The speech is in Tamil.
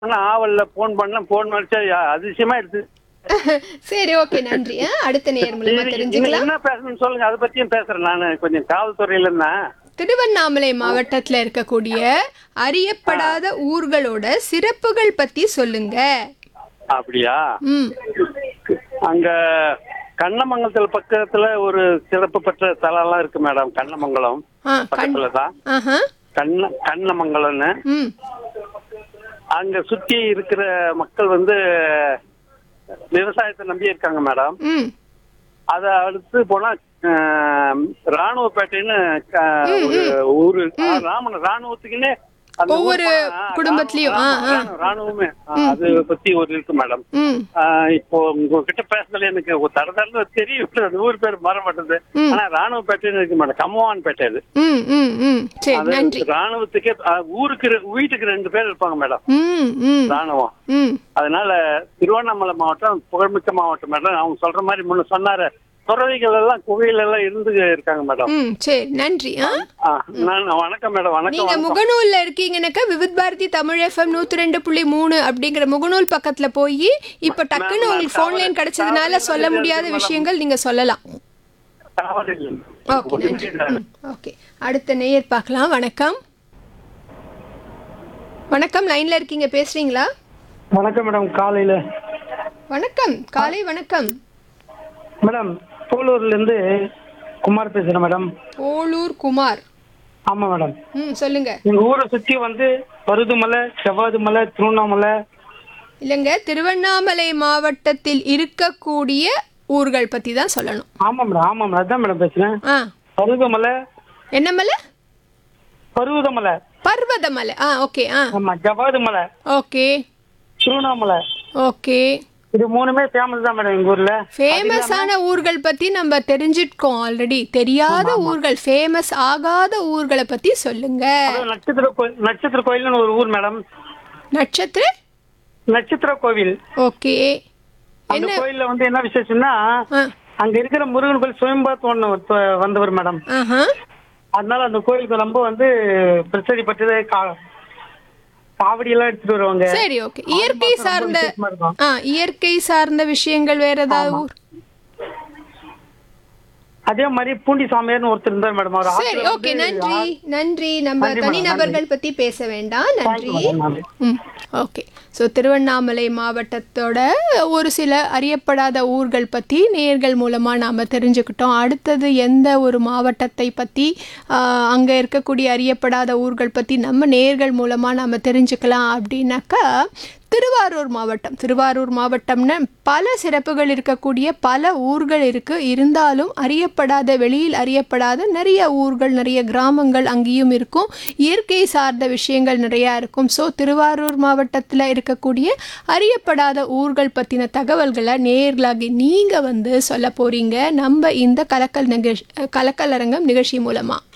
பண்ண ஆவல்ல போன் பண்ண போன் வச்சா அதிசயமா எடுத்து சரி ஓகே நன்றி ஆ, அடுத்த நேர் மூலமா சரி, தெரிஞ்சுக்கலாம் என்ன பேசணும்னு சொல்லுங்க அதை பத்தியும் பேசுறேன் நானு கொஞ்சம் காவல்துறையில இருந்தேன் திருவண்ணாமலை மாவட்டத்துல இருக்கக்கூடிய அறியப்படாத ஊர்களோட சிறப்புகள் பத்தி சொல்லுங்க அப்படியா ம் அங்க கண்ணமங்கலத்துல பக்கத்துல ஒரு சிறப்பு பெற்ற தலம் எல்லாம் இருக்கு மேடம் கண்ணமங்கலம் ஆ கண் பக்கத்துல தான் ஆஹா கண்ண கண்ணமங்கலம்னு ம் அங்க சுத்தி இருக்கிற மக்கள் வந்து விவசாயத்தை நம்பி இருக்காங்க மேடம் ம் அத அடுத்து போனா ஆஹ், ராணுவப்பேட்டைன்னு ஆஹ், ஒரு ஊரு ஆஹ், ராமன் ராணுவத்துக்குன்னே அந்த ஊர் ஒவ்வொரு போனா, குடும்பத்திலயும், ஆ, ராணுவ- ஆ. ராணுவ- ராணுவமே ஆஹ், அது பத்தி ஒரு இருக்கு மேடம் ம் ஆஹ், இப்போ உங்ககிட்ட பேசுனதுல எனக்கு ஒரு தடதடன்னு தெரியும் அந்த ஊர் பேர் மற மாட்டேது ம். ஆனா ராணுவப்பேட்டைன்னு இருக்கு மேடம் கம்மவான் பேட்டை அது ம் ம் ம் சரி அது நன்றி ராணுவத்துக்கே ஆஹ், ஊருக்கு ரெ- வீட்டுக்கு ரெண்டு பேர் இருப்பாங்க மேடம் ம் ம் ராணுவம் ம் அதனால திருவண்ணாமலை மாவட்டம் புகழ்மிக்க மாவட்டம் மேடம் அவங்க சொல்ற மாதிரி முன்ன சொன்னாரு துறவிகள் எல்லாம் குகையில எல்லாம் இருந்து இருக்காங்க மேடம் ம் சரி நன்றி ஆ ஆ, நான் வணக்கம் மேடம் வணக்கம் நீங்க வணக்கம் முகநூல்ல இருக்கீங்கன்னாக்கா விவித் பாரதி தமிழ் எஃப்எம் நூத்தி ரெண்டு புள்ளி மூணு அப்படிங்கிற முகநூல் பக்கத்துல போய் இப்ப டக்குன்னு நான் உங்களுக்கு ஃபோன் லைன் தவறு- கிடைச்சதுனால தவறு சொல்ல இல்லை, முடியாத மேடம். விஷயங்கள் நீங்க சொல்லலாம் தவறு இல்லை. ஓகே நன்றி ம், ஓகே அடுத்த நேயர் பார்க்கலாம் வணக்கம் வணக்கம் லைன்ல இருக்கீங்க பேசுறீங்களா வணக்கம் மேடம் காலையில வணக்கம் காலை வணக்கம் மேடம் போலூர்ல இருந்து குமார் பேசுறேன் மேடம் போலூர் குமார் ஆமா மேடம் ம் சொல்லுங்க எங்க ஊரை சுத்தி வந்து பருதுமலை செவ்வாது மலை திருவண்ணாமலை இல்லைங்க திருவண்ணாமலை மாவட்டத்தில் இருக்கக்கூடிய ஊர்கள் பத்தி தான் சொல்லணும் ஆமா மேடம் ஆமா மேடம் அதான் மேடம் பேசுறேன் ஆ பருதுமலை என்ன மலை பருவதமலை பர்வதமலை ஆ ஓகே ஆ ஆமா ஜவாது மலை ஓகே திருவண்ணாமலை ஓகே இது மூணுமே ஃபேமஸ் தான் மேடம் எங்க ஊர்ல ஃபேமஸான ஊர்கள் பத்தி நம்ம தெரிஞ்சிருக்கோம் ஆல்ரெடி தெரியாத ஊர்கள் ஃபேமஸ் ஆகாத ஊர்களை பத்தி சொல்லுங்க அப்புறம் நட்சத்திர கோயில் நட்சத்திர கோயில்னு ஒரு ஊர் மேடம் நட்சத்திர நட்சத்திர கோவில் ஓகே அந்த கோயில்ல வந்து என்ன விசேஷம்னா ஆ அங்க இருக்கிற முருகன் கோயில் சுயம்பாத் ஒண்ணு வ- வந்தவர் மேடம் ஆஹா அதனால அந்த கோயிலுக்கு ரொம்ப வந்து பிரசித்தி பட்டது கா- காவடி எல்லாம் எடுத்துட்டு வருவாங்க சரி ஓகே இயற்கை மாசம் ரொம்ப சார்ந்த விசேஷமா இருக்கும். ஆ இயற்கை சார்ந்த விஷயங்கள் வேற ஏதாவது ஊர் அதே மாதிரி பூண்டி சாமியார்னு ஒருத்தர் இருந்தார் மேடம் அவர் சரி ஆத்துல ஓகே வந்து நன்றி நன்றி நம்ம நன்றி தனி மேடம், நபர்கள் பத்தி பேச வேண்டாம் நன்றி you, madam. நன்றி. ம் ஓகே ஸோ திருவண்ணாமலை மாவட்டத்தோட ஒரு சில அறியப்படாத ஊர்கள் பற்றி நேர்கள் மூலமாக நாம் தெரிஞ்சுக்கிட்டோம் அடுத்தது எந்த ஒரு மாவட்டத்தை பற்றி அங்கே இருக்கக்கூடிய அறியப்படாத ஊர்கள் பற்றி நம்ம நேர்கள் மூலமாக நாம் தெரிஞ்சுக்கலாம் அப்படின்னாக்கா திருவாரூர் மாவட்டம் திருவாரூர் மாவட்டம்னு பல சிறப்புகள் இருக்கக்கூடிய பல ஊர்கள் இருக்குது இருந்தாலும் அறியப்படாத வெளியில் அறியப்படாத நிறைய ஊர்கள் நிறைய கிராமங்கள் அங்கேயும் இருக்கும் இயற்கை சார்ந்த விஷயங்கள் நிறையா இருக்கும் ஸோ திருவாரூர் மாவட்டத்தில் இருக்கக்கூடிய அறியப்படாத ஊர்கள் பற்றின தகவல்களை நேர்களாகி நீங்கள் வந்து சொல்ல போகிறீங்க நம்ம இந்த கலக்கல் நிகழ்ச்சி கலக்கல் அரங்கம் நிகழ்ச்சி மூலமாக